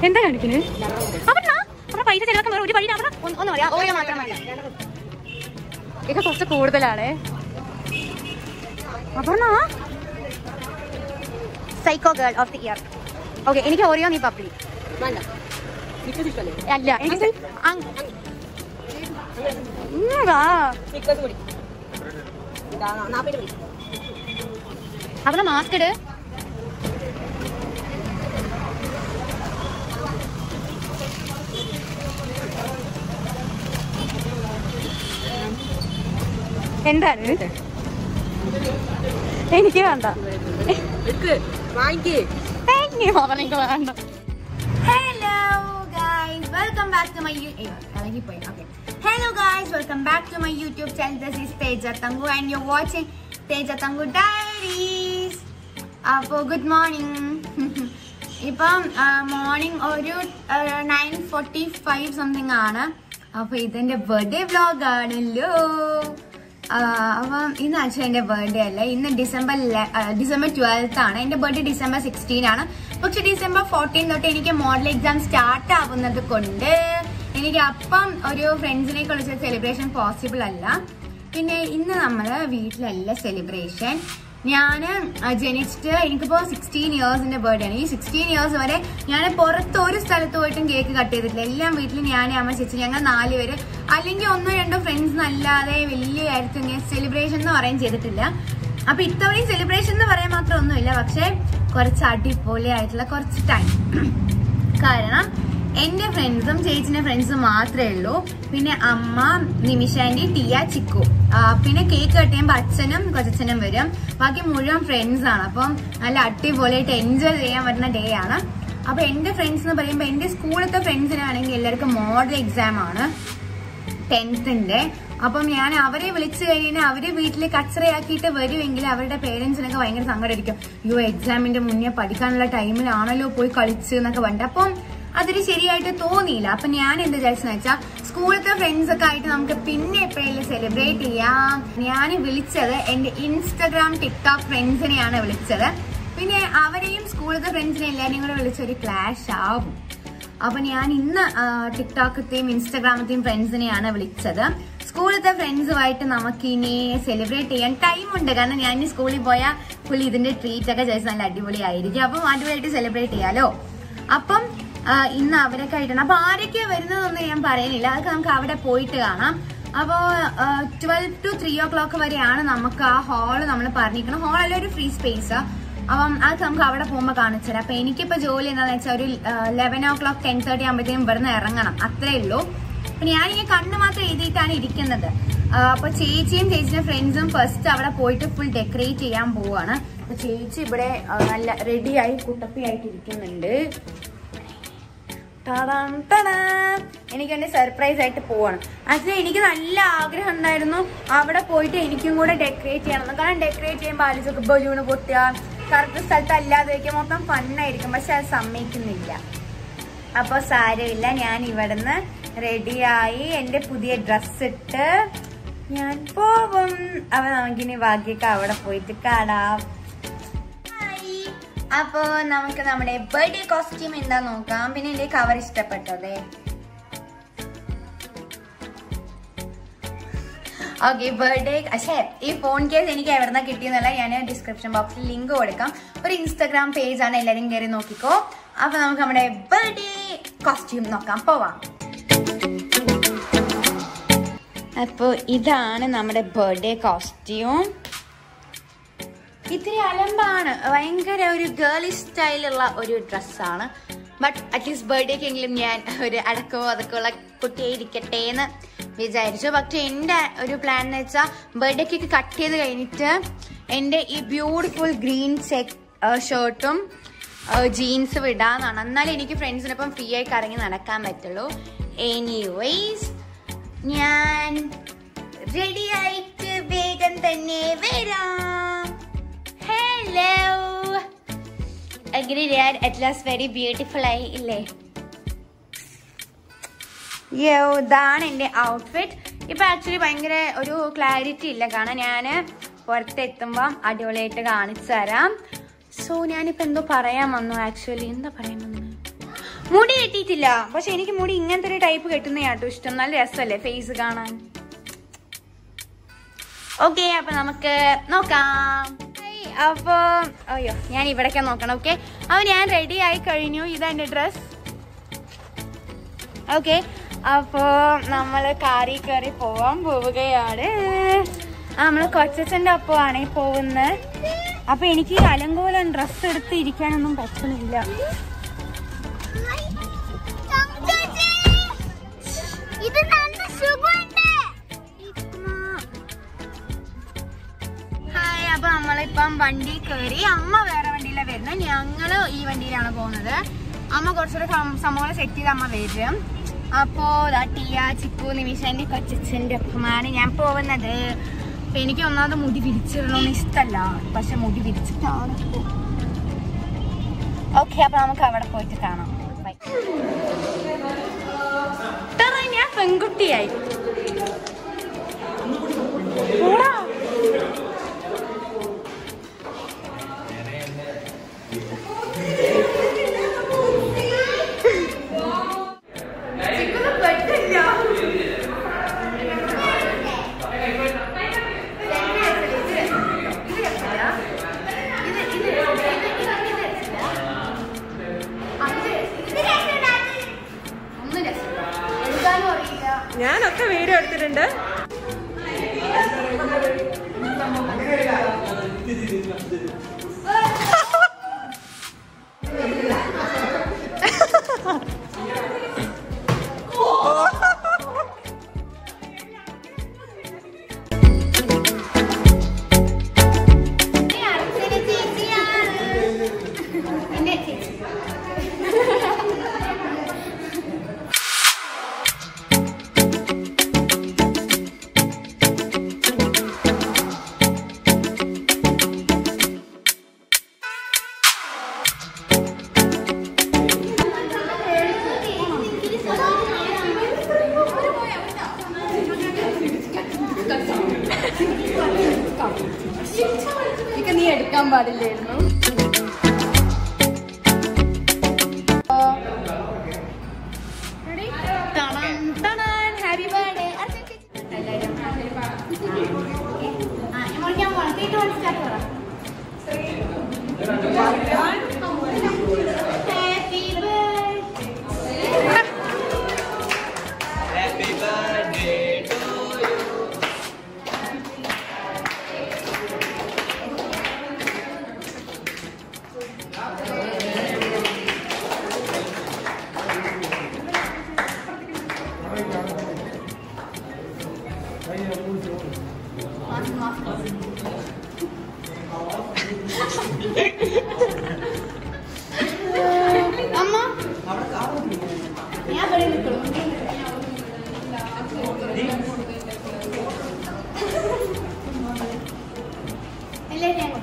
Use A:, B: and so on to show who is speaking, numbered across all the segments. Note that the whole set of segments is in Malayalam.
A: എന്താ കാണിക്കുന്നത് അവരുടെ അവരുടെ പൈസ ചെലവാക്കാൻ വേറെ ഒരു വഴി അവിടെ ഒന്ന് ഒന്ന് പറയാം ഓരോ മാത്രം മതി ഇത് കുറച്ച് കൂടുതലാണ് Aparna psycho girl of the year okay എനിക്ക് ഓറിയോ നീ പപ്പി അല്ല എനിക്ക് അങ്- ഉം, വാ. അവിടെ മാസ്ക് ഇട് എന്താണ് എനിക്ക് വേണ്ട എനിക്ക് അവനെനിക്ക് വേണ്ട
B: Hello guys, welcome back to my YouTube. Okay. Hello guys, welcome back to my YouTube channel. This is Teja Tangu and you're watching Teja Tangu Diaries. അപ്പോൾ ഗുഡ് മോർണിംഗ് ഇപ്പം മോർണിംഗ് ഒരു നയൻ ഫോർട്ടി ഫൈവ് സംതിങ് ആണ് അപ്പൊ ഇതെന്റെ ബർത്ത്ഡേ വ്ലോഗ് ആണല്ലോ ആ, അപ്പം ഇന്ന് ആക്ച്വലി എന്റെ ബർത്ത്ഡേ അല്ല ഇന്ന് ഡിസംബർ ഡിസംബർ ട്വൽത്ത് ആണ് എന്റെ ബർത്ത്ഡേ ഡിസംബർ സിക്സ്റ്റീൻ ആണ് പക്ഷെ ഡിസംബർ ഫോർട്ടീൻ തൊട്ട് എനിക്ക് മോഡൽ എക്സാം സ്റ്റാർട്ട് ആവുന്നത് കൊണ്ട് എനിക്ക് അപ്പം ഒരു ഫ്രണ്ട്സിനെ വിളിച്ച സെലിബ്രേഷൻ പോസിബിൾ അല്ല പിന്നെ ഇന്ന് നമ്മള് വീട്ടിലല്ല സെലിബ്രേഷൻ ഞാന് ജനിച്ചിട്ട് എനിക്കിപ്പോ സിക്സ്റ്റീൻ ഇയേഴ്സിന്റെ ബർത്ത്ഡേ ആണ് ഈ സിക്സ്റ്റീൻ ഇയേഴ്സ് വരെ ഞാൻ പുറത്ത് ഒരു സ്ഥലത്ത് പോയിട്ടും കേക്ക് കട്ട് ചെയ്തിട്ടില്ല എല്ലാം വീട്ടിൽ ഞാനേ അമ്മ ചേച്ചി ഞങ്ങൾ നാല് പേര് അല്ലെങ്കിൽ ഒന്നോ രണ്ടോ ഫ്രണ്ട്സ് അല്ലാതെ വലിയ കാര്യത്തിൽ ഇങ്ങനെ സെലിബ്രേഷൻ എന്ന് പറയാൻ ചെയ്തിട്ടില്ല അപ്പൊ ഇത്തവണയും സെലിബ്രേഷൻ എന്ന് പറയാൻ മാത്രം ഒന്നുമില്ല പക്ഷെ കുറച്ച് അടിപൊളി ആയിട്ടുള്ള കുറച്ച് ടൈം കാരണം എന്റെ ഫ്രണ്ട്സും ചേച്ചിന്റെ ഫ്രണ്ട്സും മാത്രമേ ഉള്ളൂ പിന്നെ അമ്മ നിമിഷാന്റെ ടിയ ചിക്കു ആ, പിന്നെ കേക്ക് കട്ട് ചെയ്യുമ്പോൾ അച്ഛനും കൊച്ചച്ഛനും വരും ബാക്കി മുഴുവൻ ഫ്രണ്ട്സ് ആണ് അപ്പം നല്ല അടിപൊളിയായിട്ട് എൻജോയ് ചെയ്യാൻ പറ്റുന്ന ഡേ ആണ് അപ്പൊ എന്റെ ഫ്രണ്ട്സ് എന്ന് പറയുമ്പോൾ എന്റെ സ്കൂളത്തെ ഫ്രണ്ട്സിനാണെങ്കിൽ എല്ലാവർക്കും മോഡൽ എക്സാം ആണ് ടെൻത്തിന്റെ അപ്പം ഞാൻ അവരെ വിളിച്ചു കഴിഞ്ഞാൽ അവര് വീട്ടിൽ കച്ചറയാക്കിയിട്ട് വരുമെങ്കിൽ അവരുടെ പേരൻസിനൊക്കെ ഭയങ്കര സങ്കടമായിരിക്കും അയ്യോ എക്സാമിന്റെ മുന്നേ പഠിക്കാനുള്ള ടൈമിലാണല്ലോ പോയി കളിച്ച് എന്നൊക്കെ പറഞ്ഞിട്ട് അപ്പം അതൊരു ശരിയായിട്ട് തോന്നിയില്ല അപ്പൊ ഞാൻ എന്ത് വിചാരിച്ചെന്ന് വെച്ചാൽ സ്കൂളത്തെ ഫ്രണ്ട്സ് ഒക്കെ ആയിട്ട് നമുക്ക് പിന്നെ എപ്പോഴെങ്കിലും സെലിബ്രേറ്റ് ചെയ്യാം ഞാൻ വിളിച്ചത് എന്റെ ഇൻസ്റ്റഗ്രാം ടിക്ടോക്ക് ഫ്രണ്ട്സിനെയാണ് വിളിച്ചത് പിന്നെ അവരെയും സ്കൂളത്തെ ഫ്രണ്ട്സിനെ എല്ലാവരെയും കൂടെ വിളിച്ചൊരു ക്ലാഷ് ആവും അപ്പൊ ഞാൻ ഇന്ന് ആ, ടിക്ടോക്കത്തെയും ഇൻസ്റ്റാഗ്രാമത്തെയും ഫ്രണ്ട്സിനെയാണ് വിളിച്ചത് സ്കൂളിലത്തെ ഫ്രണ്ട്സുമായിട്ട് നമുക്ക് ഇനി സെലിബ്രേറ്റ് ചെയ്യാൻ ടൈം ഉണ്ട് കാരണം ഞാൻ ഇനി സ്കൂളിൽ പോയാൽ പുള്ളി ഇതിന്റെ ട്രീറ്റ് ഒക്കെ ചോദിച്ചാൽ നല്ല അടിപൊളിയായിരിക്കും അപ്പം അടിപൊളിയായിട്ട് സെലിബ്രേറ്റ് ചെയ്യാലോ അപ്പം ആ, ഇന്ന് അവരൊക്കെ ആയിട്ടാണ് അപ്പൊ ആരൊക്കെയാ വരുന്നതെന്ന് ഞാൻ പറയുന്നില്ല അതൊക്കെ നമുക്ക് അവിടെ പോയിട്ട് കാണാം അപ്പോ twelve to three o'clock വരെയാണ് നമുക്ക് ആ ഹാള് നമ്മൾ പറഞ്ഞിരിക്കണം ഹാളല്ല ഒരു ഫ്രീ സ്പേസ് അപ്പം അത് നമുക്ക് അവിടെ പോകുമ്പോൾ കാണിച്ചു തരാം അപ്പൊ എനിക്കിപ്പോ ജോലി എന്താണെന്ന് വെച്ചാൽ ഒരു eleven o'clock ten thirty ആകുമ്പോഴത്തേക്കും ഇവിടുന്ന് ഇറങ്ങണം അത്രേ ഉള്ളൂ അപ്പൊ ഞാൻ ഈ കണ്ണ് മാത്രം എഴുതിയിട്ടാണ് ഇരിക്കുന്നത് ആ, അപ്പൊ ചേച്ചിയും ചേച്ചിയുടെ ഫ്രണ്ട്സും ഫസ്റ്റ് അവിടെ പോയിട്ട് ഫുൾ ഡെക്കറേറ്റ് ചെയ്യാൻ പോവാണ് അപ്പൊ ചേച്ചി ഇവിടെ ആ, നല്ല റെഡിയായി കുട്ടപ്പിയായിട്ട് ഇരിക്കുന്നുണ്ട് ടാടാം, ടാടാം. എനിക്ക് എന്റെ സർപ്രൈസ് ആയിട്ട് പോവാണ് ആക്ച്വലി എനിക്ക് നല്ല ആഗ്രഹം ഉണ്ടായിരുന്നു അവിടെ പോയിട്ട് എനിക്കും കൂടെ ഡെക്കറേറ്റ് ചെയ്യണം കാരണം ഡെക്കറേറ്റ് ചെയ്യുമ്പോൾ ആലോചിച്ചൊക്കെ ബലൂണ് പൊട്ടുക കറക്റ്റ് സ്ഥലത്ത് അല്ലാതെ വെക്കാൻ മൊത്തം ഫണ്ണായിരിക്കും പക്ഷെ അത് സമ്മതിക്കുന്നില്ല അപ്പൊ സാരമില്ല ഞാൻ ഇവിടുന്ന് റെഡിയായി എന്റെ പുതിയ ഡ്രസ് ഇട്ട് ഞാൻ പോവും അപ്പൊ നമുക്കിനി ബാക്കിയൊക്കെ അവിടെ പോയിട്ട് കാണാം ഹായ്. അപ്പോ നമുക്ക് നമ്മുടെ ബർത്ത്ഡേ കോസ്റ്റ്യൂം എന്താ നോക്കാം പിന്നെ എന്റെ കവർ ഇഷ്ടപ്പെട്ടതേ ഓക്കെ ബർത്ത്ഡേ പക്ഷേ ഈ ഫോൺ കേസ് എനിക്ക് എവിടുന്ന കിട്ടിയെന്നല്ല ഞാൻ ഡിസ്ക്രിപ്ഷൻ ബോക്സിൽ ലിങ്ക് കൊടുക്കാം ഒരു ഇൻസ്റ്റാഗ്രാം പേജ് ആണ് എല്ലാവരും കയറി നോക്കിക്കോ അപ്പൊ നമുക്ക് നമ്മുടെ ബർത്ത്ഡേ കോസ്റ്റ്യൂം നോക്കാം പോവാം അപ്പോൾ ഇതാണ് നമ്മുടെ ബർത്ത്ഡേ കോസ്റ്റ്യൂം ഇത്തിരി അലമ്പാണ് ഭയങ്കര ഒരു ഗേളി സ്റ്റൈലുള്ള ഒരു ഡ്രസ്സാണ് ബട്ട് അറ്റ്ലീസ്റ്റ് ബർത്ത്ഡേക്കെങ്കിലും ഞാൻ ഒരു അടക്കമോ അതൊക്കെയുള്ള കുട്ടിയെ ഇരിക്കട്ടെ എന്ന് വിചാരിച്ചു പക്ഷെ എൻ്റെ ഒരു പ്ലാൻ എന്ന് വെച്ചാൽ ബർത്ത്ഡേ കേക്ക് കട്ട് ചെയ്ത് കഴിഞ്ഞിട്ട് എൻ്റെ ഈ ബ്യൂട്ടിഫുൾ ഗ്രീൻ ചെക്ക് ഷർട്ടും ജീൻസ് വിടാന്നാണ് എന്നാലേ എനിക്ക് ഫ്രണ്ട്സിനൊപ്പം ഫ്രീ ആയി കറങ്ങി നടക്കാൻ പറ്റുള്ളൂ എനിവേസ് ഞാൻ റെഡി ആയിട്ട് വേഗം തന്നെ വരാം ഹലോ അങ്ങനെ ഞാൻ അറ്റ് ലാസ്റ്റ് വെരി ബ്യൂട്ടിഫുൾ ആയി ഇല്ലേ യോ ഇതാണ് എൻ്റെ ഔട്ട്ഫിറ്റ് ഇപ്പൊ ആക്ച്വലി ഭയങ്കര ഒരു ക്ലാരിറ്റി ഇല്ല കാരണം ഞാൻ പുറത്തെത്തുമ്പം അടിപൊളിയായിട്ട് കാണിച്ചു തരാം സോ ഞാനിപ്പോ എന്തോ പറയാൻ വന്നു ആക്ച്വലി എന്താ പറയാൻ വന്നു
A: മുടി കെട്ടിയിട്ടില്ല പക്ഷെ എനിക്ക് മുടി ഇങ്ങനത്തെ ഒരു ടൈപ്പ് കെട്ടുന്നതാട്ടോ ഇഷ്ടം നല്ല രസമല്ലേ ഫേസ് കാണാൻ ഓക്കെ അപ്പൊ നമുക്ക് നോക്കാം ഹേയ്, അപ്പൊ അയ്യോ ഞാൻ ഇവിടേക്ക് നോക്കണം ഓക്കെ അപ്പൊ ഞാൻ റെഡി ആയി കഴിഞ്ഞു ഇതാ എന്റെ ഡ്രസ് ഓക്കെ അപ്പോ നമ്മള് കാറി കയറി പോവാൻ പോവുകയാണ് നമ്മൾ കൊച്ചച്ഛൻ്റെ ഒപ്പമാണ് പോകുന്നത് അപ്പൊ എനിക്ക് ഈ അലങ്കോലം ഡ്രസ്സ് എടുത്ത് ഇരിക്കാനൊന്നും പറ്റുന്നില്ല
B: ഇത് നല്ല സുഖമുണ്ട്
A: ഹായ് അപ്പൊ നമ്മളിപ്പം വണ്ടി കയറി അമ്മ വേറെ വണ്ടിയിലാണ് വരുന്നത് ഞങ്ങള് ഈ വണ്ടിയിലാണ് പോകുന്നത് അമ്മ കുറച്ചുകൂടെ സം- സംഭവങ്ങൾ സെറ്റ് ചെയ്ത് അമ്മ വരും അപ്പോ ദാ ടിയ ചിക്കു നിമിഷന്റെ കൊച്ചച്ഛന്റെ ഒപ്പമാണ് ഞാൻ പോകുന്നത് അപ്പൊ എനിക്ക് ഒന്നാമത് മുടി വിരിച്ചിടണമെന്ന് ഇഷ്ടമല്ല പക്ഷെ മുടി വിരിച്ചിട്ടാണ് ഓക്കെ അപ്പൊ നമുക്ക് അവിടെ പോയിട്ട് കാണാം Bye. ഇത്ര ഞാൻ പെൺകുട്ടിയായി പോടാ. ചിക്കുന് പറ്റില്ല. ഒന്നും രസമില്ല. എടുക്കാനും അറിയില്ല.
C: ഞാനൊക്കെ വീഡിയോ എടുത്തിട്ടുണ്ട്
B: അർച്ചന ചേച്ചിയാണ് എന്റെ ചേച്ചി
A: ഇതൊക്കെ നീ എടുക്കാൻ പാടില്ലായിരുന്നു ഹാപ്പി ബർത്ത്ഡേ
B: മുറിക്കാൻ പോണം തീട്ട് സ്റ്റാർട്ട് പറ ഹാപ്പി ബർത്ത്ഡേ
A: അമ്മ
B: ഞാൻ ഇവിടെ നിൽക്കണം എല്ലാവരും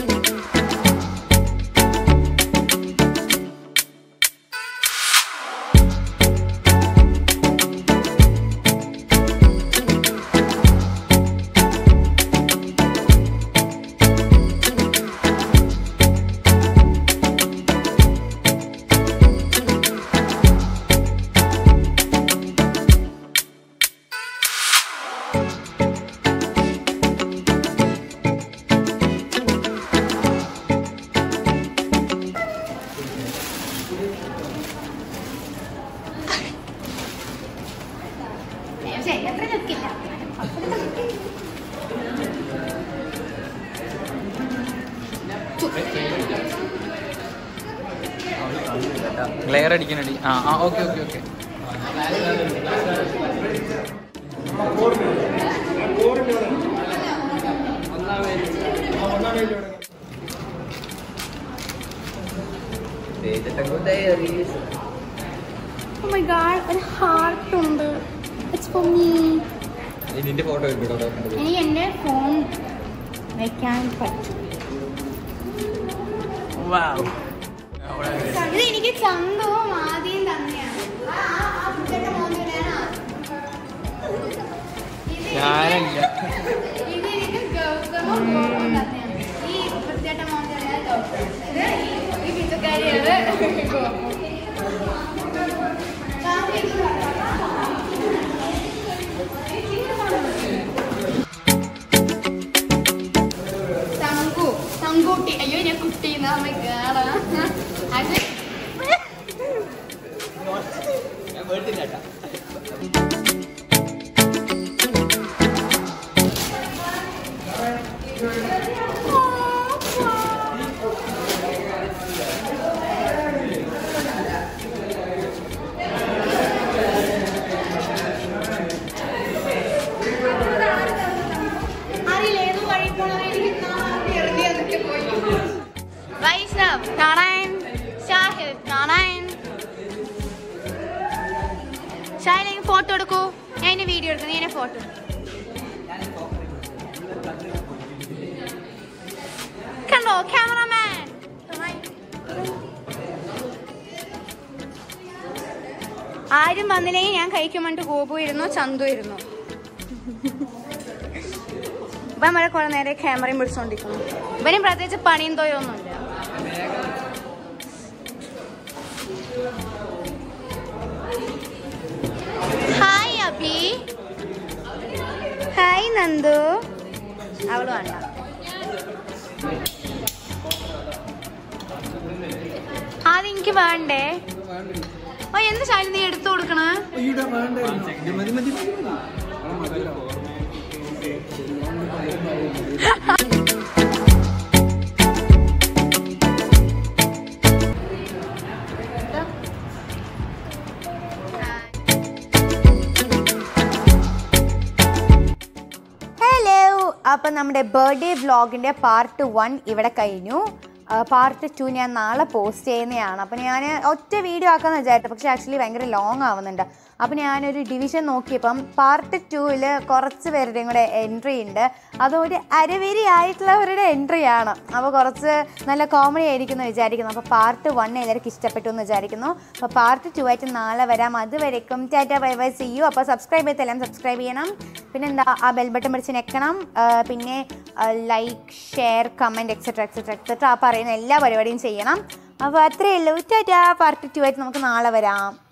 B: പക്ഷേ എത്ര നിൽക്കില്ല
D: ലെയർ അടിക്കാനടി ആ ആ okay okay okay
A: Oh my god, ഒരു ഹാർട്ട് ഉണ്ട് ഇറ്റ്സ് ഫോർ മീ
D: നിന്റെ ഫോട്ടോ എടുക്കട്ടോ
A: എനിക്ക് എൻ്റെ ഫോൺ വെക്കാൻ പറ്റും ഇത് എനിക്ക് ചന്തവും ആദ്യം തന്നെയാണ് ആ, ആ, ആ കുട്ടിയുടെ മോനെ ഇടാനാ. ഇത്
D: ഞാനല്ല
A: ഇത് എനിക്ക് ഗൗതമും ഗോപും തന്നെയാണ്. ഈ വൃത്തികെട്ട മോന്റെ ഇടയിൽ ഗൗതം. ഇത് ഈ- ഈ പിച്ചക്കാരിയാണ് ഗോപു. വീഡിയോ എടുക്കുന്നത് നീ എന്നെ ഫോട്ടോ കണ്ടോ ക്യാമറമാൻ ആരും വന്നില്ലെങ്കിൽ ഞാൻ കഴിക്കുമ്പോണ്ട് ഗോപു ഇരുന്നു ചന്തു ഇരുന്നു ഇപ്പൊ നമ്മളെ കുറെ നേരെ ക്യാമറയും പിടിച്ചോണ്ടിരിക്കുന്നു ഇവനും പ്രത്യേകിച്ച് പണിയും തോയൊന്നുമില്ല ഹായ് അബി ഹായ് നന്ദു അവള് വേണ്ട ആദ്യം എനിക്ക് വേണ്ടേ ഓ എന്ത് ശാലി നീ എടുത്തു കൊടുക്കണ ഹലോ അപ്പം നമ്മുടെ ബർത്ത്ഡേ വ്ളോഗിൻ്റെ പാർട്ട് വൺ ഇവിടെ കഴിഞ്ഞു പാർട്ട് ടു ഞാൻ നാളെ പോസ്റ്റ് ചെയ്യുന്നതാണ് അപ്പം ഞാൻ ഒറ്റ വീഡിയോ ആക്കാമെന്ന് വിചാരിച്ചു പക്ഷേ ആക്ച്വലി ഭയങ്കര ലോങ് ആവുന്നുണ്ട് അപ്പം ഞാനൊരു ഡിവിഷൻ നോക്കിയപ്പം പാർട്ട് ടുവിൽ കുറച്ച് പേരുടെയും കൂടെ എൻട്രി ഉണ്ട് അതൊരു അരവരി ആയിട്ടുള്ളവരുടെ എൻട്രി ആണ് അപ്പോൾ കുറച്ച് നല്ല കോമഡി ആയിരിക്കും എന്ന് വിചാരിക്കുന്നു അപ്പോൾ പാർട്ട് വൺ എല്ലാവർക്കും ഇഷ്ടപ്പെട്ടു എന്ന് വിചാരിക്കുന്നു അപ്പോൾ പാർട്ട് ടു ആയിട്ട് നാളെ വരാം അതുവരേക്കും ടാറ്റ ബൈ ബൈ ചെയ്യൂ അപ്പോൾ സബ്സ്ക്രൈബ് ചെയ്തെല്ലാം സബ്സ്ക്രൈബ് ചെയ്യണം പിന്നെ എന്താ ആ ബെൽ ബട്ടൺ പിടിച്ച് ഞെക്കണം ആ, പിന്നെ like share comment etcetera etcetera etcetera ആ പറയുന്ന എല്ലാ പരിപാടിയും ചെയ്യണം അപ്പോൾ അത്രയേ ഉള്ളൂ ടാറ്റ പാർട്ട് ടു ആയിട്ട് നമുക്ക് നാളെ വരാം